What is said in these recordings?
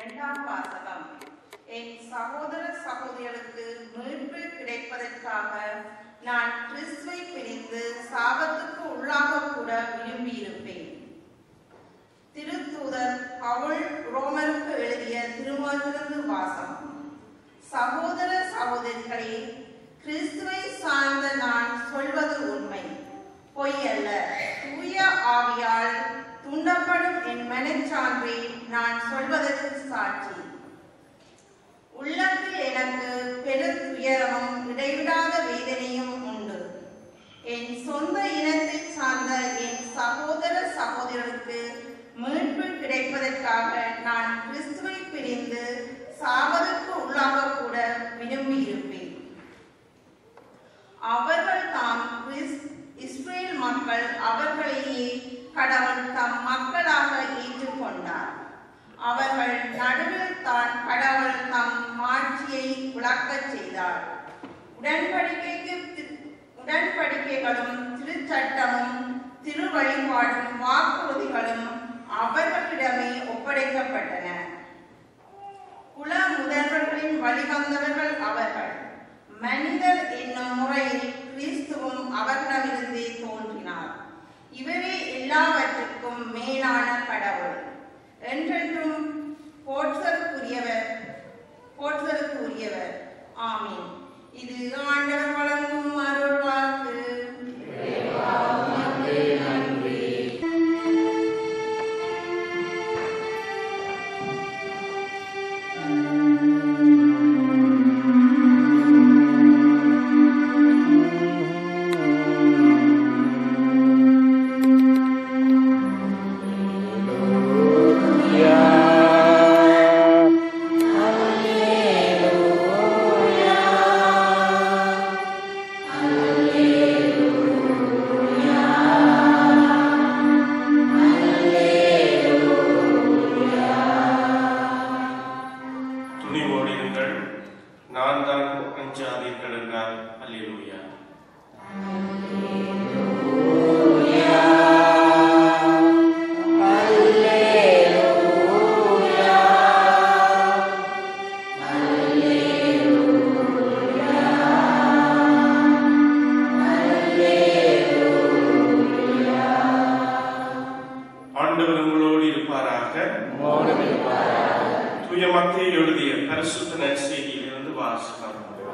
இரண்டாம் வாசகம் என் சகோதர சகோதரிகளுக்கு மீட்பு கிடைப்பதற்காக நான் கிறிஸ்துவை பிரிந்து சாபத்துக்கு உள்ளாக கூட விரும்பியிருப்பேன் திருத்தூதர் பவுல் ரோமருக்கு எழுதிய திருமணத்திலிருந்து வாசகம் சகோதர சகோதரிகளே கிறிஸ்துவை சார்ந்த நான் சொல்வது உண்மை பொய் அல்ல தூய ஆவியால் தூண்டப்படும் என் மனச்சான்றை நான் சொல்வதற்கு சாட்சி உள்ளத்தில் எனக்கு பெரும் துயரமும் இடைவிடாத வேதனையும் உண்டு என் சொந்த இனத்தை சார்ந்த என் சகோதர சகோதரர்களுக்கு மீட்பு கிடைப்பதற்காக நான் கிறிஸ்துவை பிரிந்து சாவதற்கு உள்ளாக கூட விரும்பியிருப்பேன் அவர்கள் தாம் கிறிஸ்- இஸ்ரேல் மக்கள் அவர்களையே கடவுள் தம் மக்களாக ஏற்றுக்கொண்டார் அவர்கள் நடுவில் தான் கடவுள் தம் மாட்சியை விளக்கச் செய்தார் உடன்படிக்கைக்கு தி- உடன்படிக்கைகளும் திருச்சட்டமும் திருவழிபாடும் வாக்குறுதிகளும் அவர்களிடமே ஒப்படைக்கப்பட்டன குல முதல்வர்களின் வழிவந்தவர்கள் அவர்கள் மனிதர் என்னும் முறையில் கிறிஸ்துவும் அவர்களிடமிருந்தே தோன்றினார் இவரே எல்லாவற்றுக்கும் மேலான கடவுள் என்றென்றும் போற்றலுக்குரியவர் போற்றலுக்குரியவர் ஆமீன் இது ஆண்டவர் வழங்கும் அருள் வாக்கு துணிவோடு இருங்கள் நான் தான் அஞ்சாதீர்கள் என்றார் அல்லேலூயா ஆண்டவர் உங்களோடு இருப்பாராக தூய மத்திய எழுதிய பரிசுத்த நற்செய்தியிலிருந்து வாசகம்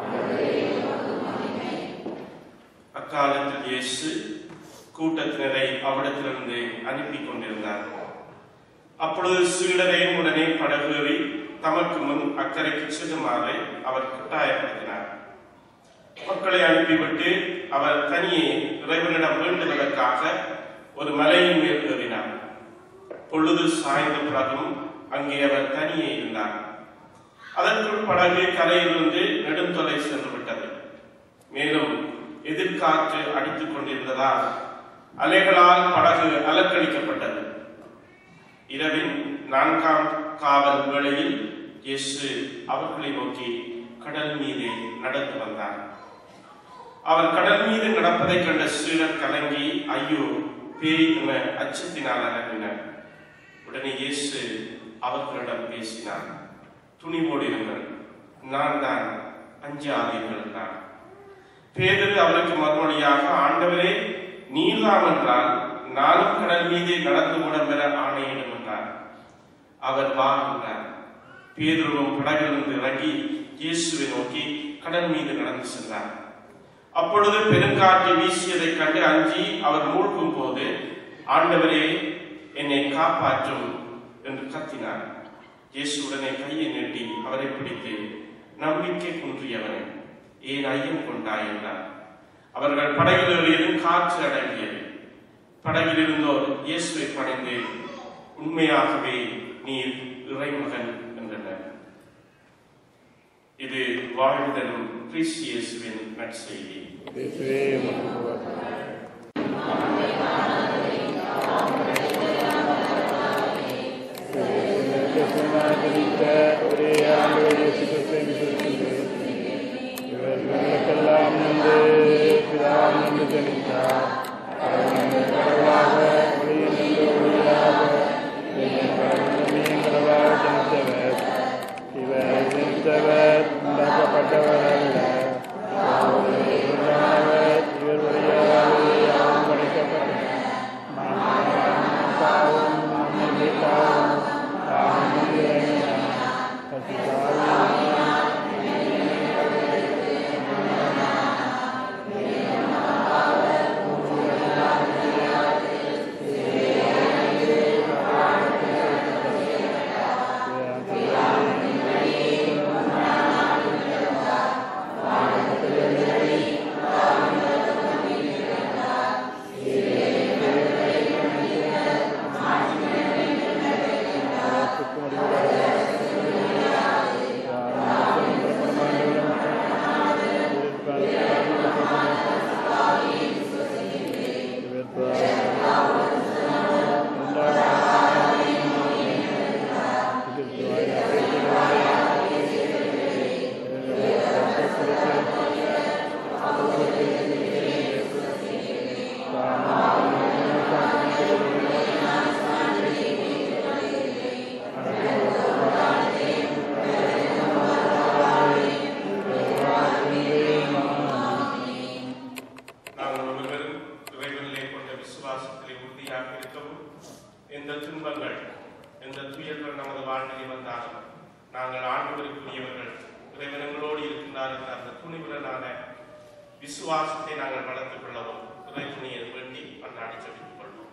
அக்காலத்தில் இயேசு கூட்டத்தினரை அவ்விடத்திலிருந்து அனுப்பி கொண்டிருந்தார் அப்பொழுது சீடரையும் உடனே படகேறி தமக்கு முன் அக்கறைக்கு செல்லுமாறு அவர் கட்டாயப்படுத்தினார் மக்களை அனுப்பிவிட்டு அவர் தனியே இறைவனிடம் வேண்டுவதற்காக ஒரு மலையின் மேல் ஏறினார் பொழுது சாய்ந்த பிறகும் அங்கே அவர் தனியே இருந்தார் அதற்குள் படகு கரையிலிருந்து நெடுந்தொலை சென்று விட்டது மேலும் எதிர்காற்று அடித்துக் கொண்டிருந்ததால் அலைகளால் படகு அலக்களிக்கப்பட்டது இரவின் நான்காம் காவல் வேளையில் இயேசு அவர்களை நோக்கி கடல் மீது நடந்து வந்தார் அவர் கடல் மீது நடப்பதைக் கண்ட சீடர் கலங்கி ஐயோ பேய் என அச்சத்தினால் அலங்கினர் உடனே இயேசு அவர்களிடம் பேசினார் துணிவோடு இருங்கள் நான் தான் அஞ்சாதீர்கள் என்றார் பேதரு அவருக்கு மறுமொழியாக ஆண்டவரே நீலாம் என்றால் நானும் கடல் மீதே நடந்து உடம்பெற ஆணையிடும் என்றார் அவர் வா என்றார் பேதுருவும் படகிலிருந்து இறங்கி இயேசுவை நோக்கி கடல் மீது நடந்து சென்றார் அப்பொழுது பெருங்காற்று வீசியதைக் கண்டு அஞ்சி அவர் மூழ்கும் போது ஆண்டவரே என்னை காப்பாற்றும் என்று கத்தினார் இயேசு உடனே கையை நீட்டி அவரை பிடித்து நம்பிக்கை குன்றியவனே ஏன் ஐயம் கொண்டாய் என்றார் அவர்கள் படகில் ஏறியதும் காற்று அடங்கியது படகில் இருந்தோர் இயேசுவை பணிந்து உண்மையாகவே நீர் இறைமகன் என்றனர் இது வாழ்தலும் கிறிஸ்து இயேசுவின் நற்செய்தி ஒரே ஆண்டு இவர்களுக்கெல்லாம் நன்று பிதாவும் நன்று ஜனித்தார் கடவுளாக ஒளியில் நின்று ஒளியாக கடவுளாக ஜனித்தவர் வாழ்நிலை வந்தாலும் நாங்கள் ஆண்டவருக்குரியவர்கள் இறைவனங்களோடு இருக்கின்றார் என்ற அந்த துணிவுடனான விசுவாசத்தை நாங்கள் வளர்த்துக் கொள்ளவும் இறைவனையை வேண்டி கொண்டாடி செலுத்திக் கொள்வோம்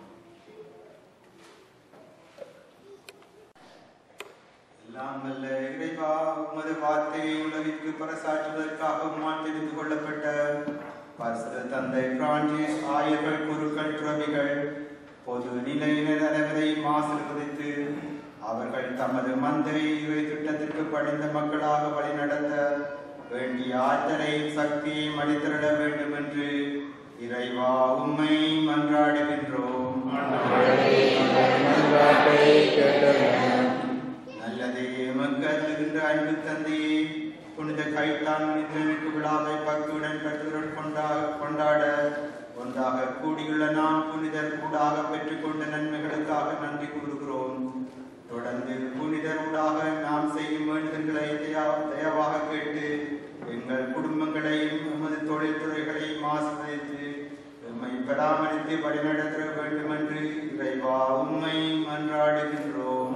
எல்லாம் வல்ல இறைவா உமது வார்த்தையை உலகிற்கு பறைசாற்றுவதற்காக உம்மால் தெரிந்து கொள்ளப்பட்ட பரிசுத்த தந்தை பிரான்சிஸ் ஆயர்கள் குருக்கள் துறவிகள் பொது நிலையினர் அனைவரையும் ஆசீர்வதித்து அவர்கள் தமது மந்திரி இறை திட்டத்திற்கு பணிந்த மக்களாக வழிநடத்த வேண்டிய ஆற்றலையும் சக்தியையும் அளித்திட வேண்டும் என்று இறைவா உம்மை மன்றாடுகின்றோம் மன்றாட்டை கேட்டறியும் நல்லதே எமக்கு அருளுகின்ற அன்பு தந்தையே புனித கைத்தான் நினைவு விழாவை பக்தியுடன் பெற்றோர் கொண்டா கொண்டாட ஒன்றாக கூடியுள்ள நாம் புனிதர் கூடாக பெற்றுக்கொண்ட நன்மைகளுக்காக நன்றி கூறுகிறோம் தொடர்ந்து புனிதர் ஊடாக நாம் செய்யும் வேண்டுதல்களை தயா- தயவாக கேட்டு எங்கள் குடும்பங்களையும் எமது தொழில்துறைகளையும் ஆசிர்வதித்து எம்மை பராமரித்து வழிநடத்த வேண்டும் என்று இறைவா உம்மை மன்றாடுகின்றோம்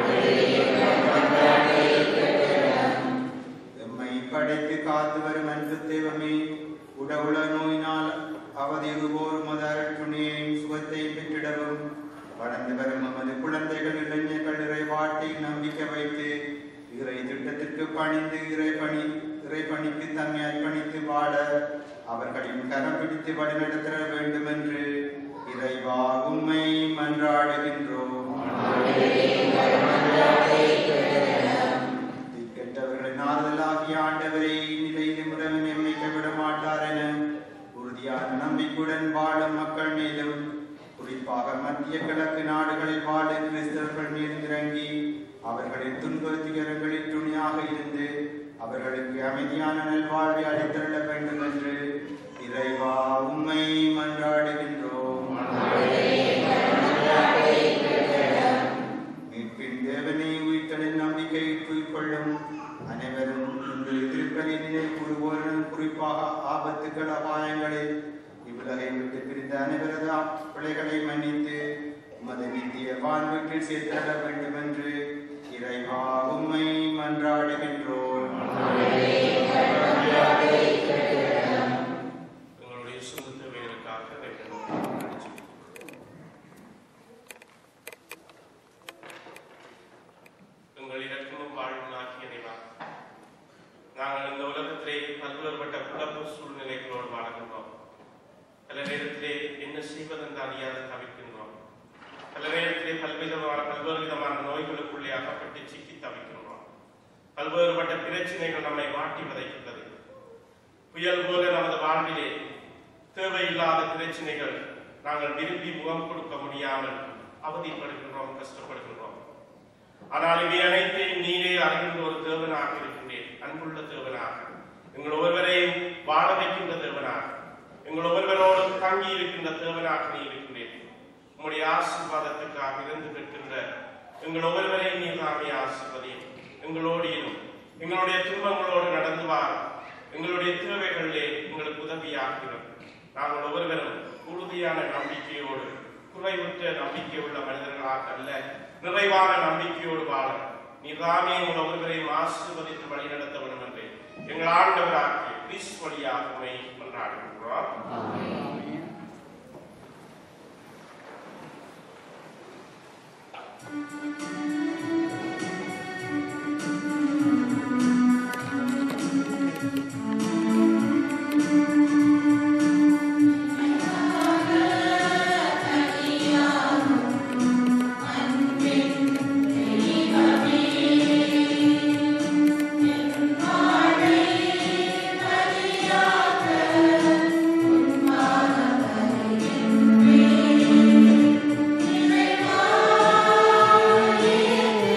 எம்மை படைத்து காத்து வரும் அன்பு தெய்வமே உடவுள நோயினால் அவதியுறுவோர் உமது துணியையும் சுகத்தையும் பெற்றிடவும் வளர்ந்து வரும் நமது குழந்தைகள் இளைஞர்கள் இறைவாட்டை நம்பிக்கை வைத்து இறை திட்டத்திற்கு பணிந்து இறை பணி இறை பணிக்கு தம்மை அர்ப்பணித்து வாழ அவர்களின் கரம் பிடித்து வழிநடத்த வேண்டும் என்று இறைவா உம்மை மன்றாடுகின்றோம் கெட்டவர்களின் ஆறுதலாகிய ஆண்டவரை நிலையிலும் உறவின் எம்மை கைவிட மாட்டார் என உறுதியான நம்பிக்கையுடன் வாழும் மக்கள் மீதும் குறிப்பாக மத்திய கிழக்கு நாடுகளில் வாழும் கிறிஸ்தவர்கள் மீது இறங்கி அவர்களின் துன்ப துயரங்களில் துணியாக இருந்து அவர்களுக்கு அமைதியான நல்வாழ்வை அளித்தருள வேண்டும் என்று இறைவா உம்மை மன்றாடுகின்றோம் மீட்பின் தேவனை உயிர்த்தலின் நம்பிக்கையை தூய்கொள்ளும் அனைவரும் இன்று திருப்பலி நினைவு கூறுவோரும் குறிப்பாக ஆபத்துக்கள் அபாயங்களில் இவ்வுலகை விட்டு பிரிந்த அனைவரது பிழைகளை மன்னித்து உமது நித்திய வாழ்வீட்டில் சேர்த்திட வேண்டும் என்று இறைவா உம்மை மன்றாடுகின்றோம் எங்களுடைய சொந்த தேவைகளுக்காக வேண்டும் எங்கள் இறக்கமும் வாழ்வும் ஆக்கிய இறைவா நாங்கள் இந்த உலகத்திலே பல்வேறுபட்ட குழப்ப சூழ்நிலைகளோடு வாழ்கின்றோம் பல நேரத்திலே என்ன செய்வதென்று அறியாது தவிக்கின்றோம் பல நேரத்திலே பல்விதமான பல்வேறு விதமான நோய்களுக்குள்ளே அகப்பட்டு சிக்கி தவிக்கின்றோம் பல்வேறுபட்ட பிரச்சனைகள் நம்மை வாட்டி வதைக்கின்றது புயல் போல நமது வாழ்விலே தேவையில்லாத பிரச்சனைகள் நாங்கள் விரும்பி முகம் கொடுக்க முடியாமல் அவதிப்படுகின்றோம் கஷ்டப்படுகின்றோம் ஆனால் இவை அனைத்தையும் நீரே அறிகின்ற ஒரு தேவனாக இருக்கின்றேன் அன்புள்ள தேவனாக எங்கள் ஒவ்வொருவரையும் வாழ வைக்கின்ற தேவனாக எங்கள் ஒவ்வொருவரோடும் தங்கி இருக்கின்ற தேவனாக நீ இருக்கின்றேன் உம்முடைய ஆசீர்வாதத்துக்காக இருந்து பெற்கின்ற எங்கள் ஒவ்வொருவரையும் நீர் நாமே ஆசீர்வதியும் எங்களோடு இரும் எங்களுடைய துன்பங்களோடு நடந்து வார் எங்களுடைய தேவைகளிலே எங்களுக்கு உதவியாகிறோம் நாங்கள் ஒவ்வொருவரும் உறுதியான நம்பிக்கையோடு குறைவுற்ற நம்பிக்கை உள்ள மனிதர்களாக அல்ல நிறைவான நம்பிக்கையோடு வாழ நீர்தாமே உங்கள் ஒவ்வொருவரையும் ஆசீர்வதித்து வழி நடத்த வேண்டும் என்று எங்கள் ஆண்டவராகிய கிறிஸ்து வழியாக உண்மை கொண்டாடுகிறோம் Amen.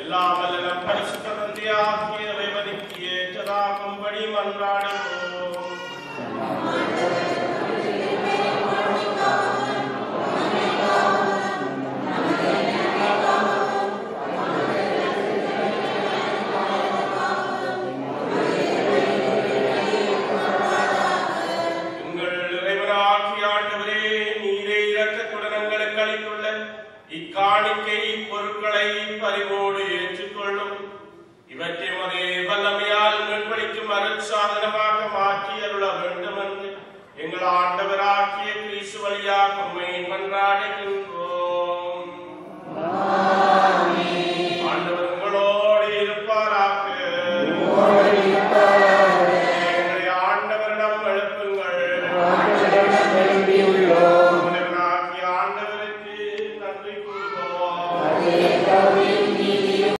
எல்லாம் வல்ல நம் பரிசுத்த தந்தையாகிய இறைவனுக்கு ஏற்றதாகும்படி மன்றாடுவோம் உங்கள் இறைவனாகிய ஆண்டவரே நீரே இரக்கத்துடன் எங்களுக்கு அளித்துள்ள இக்காணிக்கை பொருட்களை பறிவோடு ஏற்றுக்கொள்ளும் இவற்றை மதே